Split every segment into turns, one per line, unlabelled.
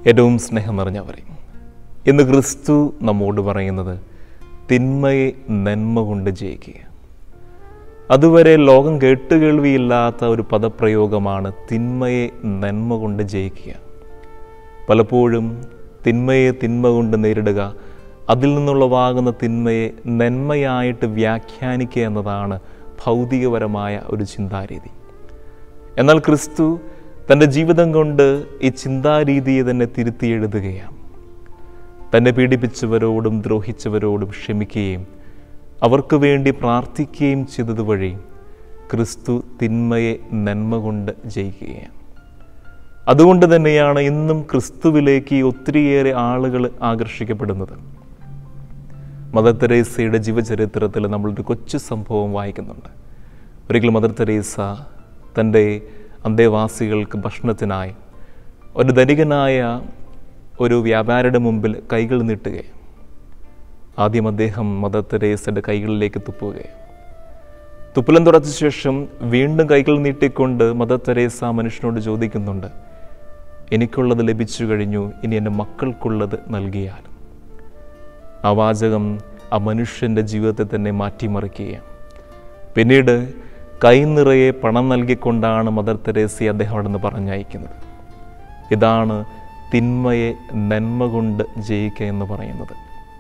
ഏറ്റവും സ്നേഹം നിറഞ്ഞവരെ ഇന്ന് ക്രിസ്തു നമ്മോട് പറയുന്നത് തിന്മയെ നന്മ കൊണ്ട് ജയിക്കുക അതുവരെ ലോകം കേട്ടുകേൾവിയില്ലാത്ത ഒരു പദപ്രയോഗമാണ് തിന്മയെ നന്മ കൊണ്ട് ജയിക്കുക പലപ്പോഴും തിന്മയെ തിന്മ കൊണ്ട് നേരിടുക അതിൽ നിന്നുള്ളവാകുന്ന തിന്മയെ നന്മയായിട്ട് വ്യാഖ്യാനിക്കുക എന്നതാണ് ഭൗതികപരമായ ഒരു ചിന്താരീതി എന്നാൽ ക്രിസ്തു തൻ്റെ ജീവിതം കൊണ്ട് ഈ ചിന്താരീതിയെ തന്നെ തിരുത്തി എഴുതുകയാണ് തന്നെ പീഡിപ്പിച്ചവരോടും ദ്രോഹിച്ചവരോടും ക്ഷമിക്കുകയും അവർക്ക് വേണ്ടി പ്രാർത്ഥിക്കുകയും ചെയ്തതുവഴി ക്രിസ്തു തിന്മയെ നന്മ കൊണ്ട് ജയിക്കുകയാണ് അതുകൊണ്ട് തന്നെയാണ് ഇന്നും ക്രിസ്തുവിലേക്ക് ഒത്തിരിയേറെ ആളുകൾ ആകർഷിക്കപ്പെടുന്നത് മദർ തെരേസയുടെ ജീവചരിത്രത്തിൽ നമ്മളൊരു കൊച്ചു സംഭവം വായിക്കുന്നുണ്ട് ഒരിക്കൽ മദർ തെരേസ തൻ്റെ അന്തേവാസികൾക്ക് ഭക്ഷണത്തിനായി ഒരു ധനികനായ ഒരു വ്യാപാരിയുടെ മുമ്പിൽ കൈകൾ നീട്ടുകയും ആദ്യം അദ്ദേഹം മദർ തെരേസയുടെ കൈകളിലേക്ക് തുപ്പുകയും തുപ്പലം തുറച്ച ശേഷം വീണ്ടും കൈകൾ നീട്ടിക്കൊണ്ട് മദർ തെരേസ മനുഷ്യനോട് ചോദിക്കുന്നുണ്ട് എനിക്കുള്ളത് ലഭിച്ചു കഴിഞ്ഞു ഇനി എൻ്റെ മക്കൾക്കുള്ളത് നൽകിയാലും ആ വാചകം ആ മനുഷ്യൻ്റെ ജീവിതത്തെ തന്നെ മാറ്റിമറിക്കുകയാണ് പിന്നീട് കൈ നിറയെ പണം നൽകിക്കൊണ്ടാണ് മദർ തെരേസയെ അദ്ദേഹം അവിടെ നിന്ന് പറഞ്ഞയക്കുന്നത് ഇതാണ് തിന്മയെ നന്മ കൊണ്ട് ജയിക്കുക എന്ന് പറയുന്നത്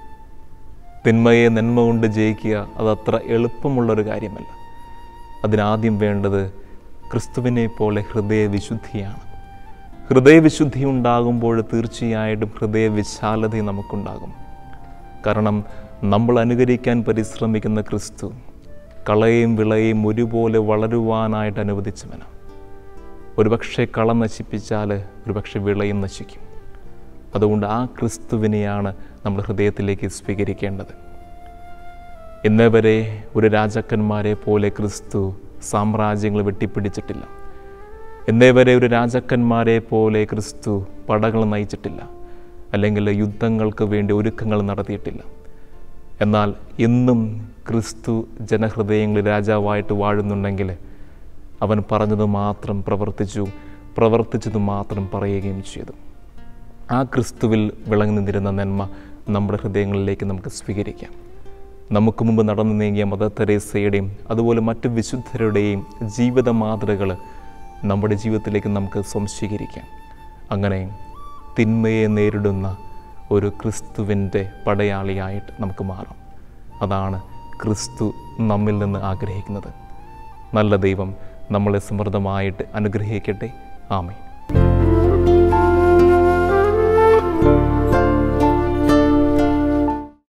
തിന്മയെ നന്മ കൊണ്ട് ജയിക്കുക അത് അത്ര എളുപ്പമുള്ളൊരു കാര്യമല്ല അതിനാദ്യം വേണ്ടത് ക്രിസ്തുവിനെ പോലെ ഹൃദയവിശുദ്ധിയാണ് ഹൃദയവിശുദ്ധി ഉണ്ടാകുമ്പോൾ തീർച്ചയായിട്ടും ഹൃദയ വിശാലത നമുക്കുണ്ടാകും കാരണം നമ്മൾ അനുകരിക്കാൻ പരിശ്രമിക്കുന്ന ക്രിസ്തു കളയും വിളയും ഒരുപോലെ വളരുവാനായിട്ട് അനുവദിച്ചവനാണ് ഒരുപക്ഷെ കള നശിപ്പിച്ചാൽ ഒരുപക്ഷെ വിളയും നശിക്കും അതുകൊണ്ട് ആ ക്രിസ്തുവിനെയാണ് നമ്മൾ ഹൃദയത്തിലേക്ക് സ്വീകരിക്കേണ്ടത് ഇന്നേ വരെ ഒരു രാജാക്കന്മാരെ പോലെ ക്രിസ്തു സാമ്രാജ്യങ്ങൾ വെട്ടിപ്പിടിച്ചിട്ടില്ല ഇന്നേ വരെ ഒരു രാജാക്കന്മാരെ പോലെ ക്രിസ്തു പടകൾ നയിച്ചിട്ടില്ല അല്ലെങ്കിൽ യുദ്ധങ്ങൾക്ക് വേണ്ടി ഒരുക്കങ്ങൾ നടത്തിയിട്ടില്ല എന്നാൽ ഇന്നും ക്രിസ്തു ജനഹൃദയങ്ങളിൽ രാജാവായിട്ട് വാഴുന്നുണ്ടെങ്കിൽ അവൻ പറഞ്ഞത് മാത്രം പ്രവർത്തിച്ചു പ്രവർത്തിച്ചത് മാത്രം പറയുകയും ചെയ്തു ആ ക്രിസ്തുവിൽ വിളങ്ങി നിന്നിരുന്ന നന്മ നമ്മുടെ ഹൃദയങ്ങളിലേക്ക് നമുക്ക് സ്വീകരിക്കാം നമുക്ക് മുമ്പ് നടന്നു നീങ്ങിയ മദർ തെരേസയുടെയും അതുപോലെ മറ്റു വിശുദ്ധരുടെയും ജീവിത മാതൃകൾ നമ്മുടെ ജീവിതത്തിലേക്ക് നമുക്ക് സംശീകരിക്കാം അങ്ങനെ തിന്മയെ നേരിടുന്ന ഒരു ക്രിസ്തുവിൻ്റെ പടയാളിയായിട്ട് നമുക്ക് മാറാം അതാണ് ക്രിസ്തു നമ്മിൽ നിന്ന് ആഗ്രഹിക്കുന്നത് നല്ല ദൈവം നമ്മളെ സമൃദ്ധമായിട്ട് അനുഗ്രഹിക്കട്ടെ ആമേ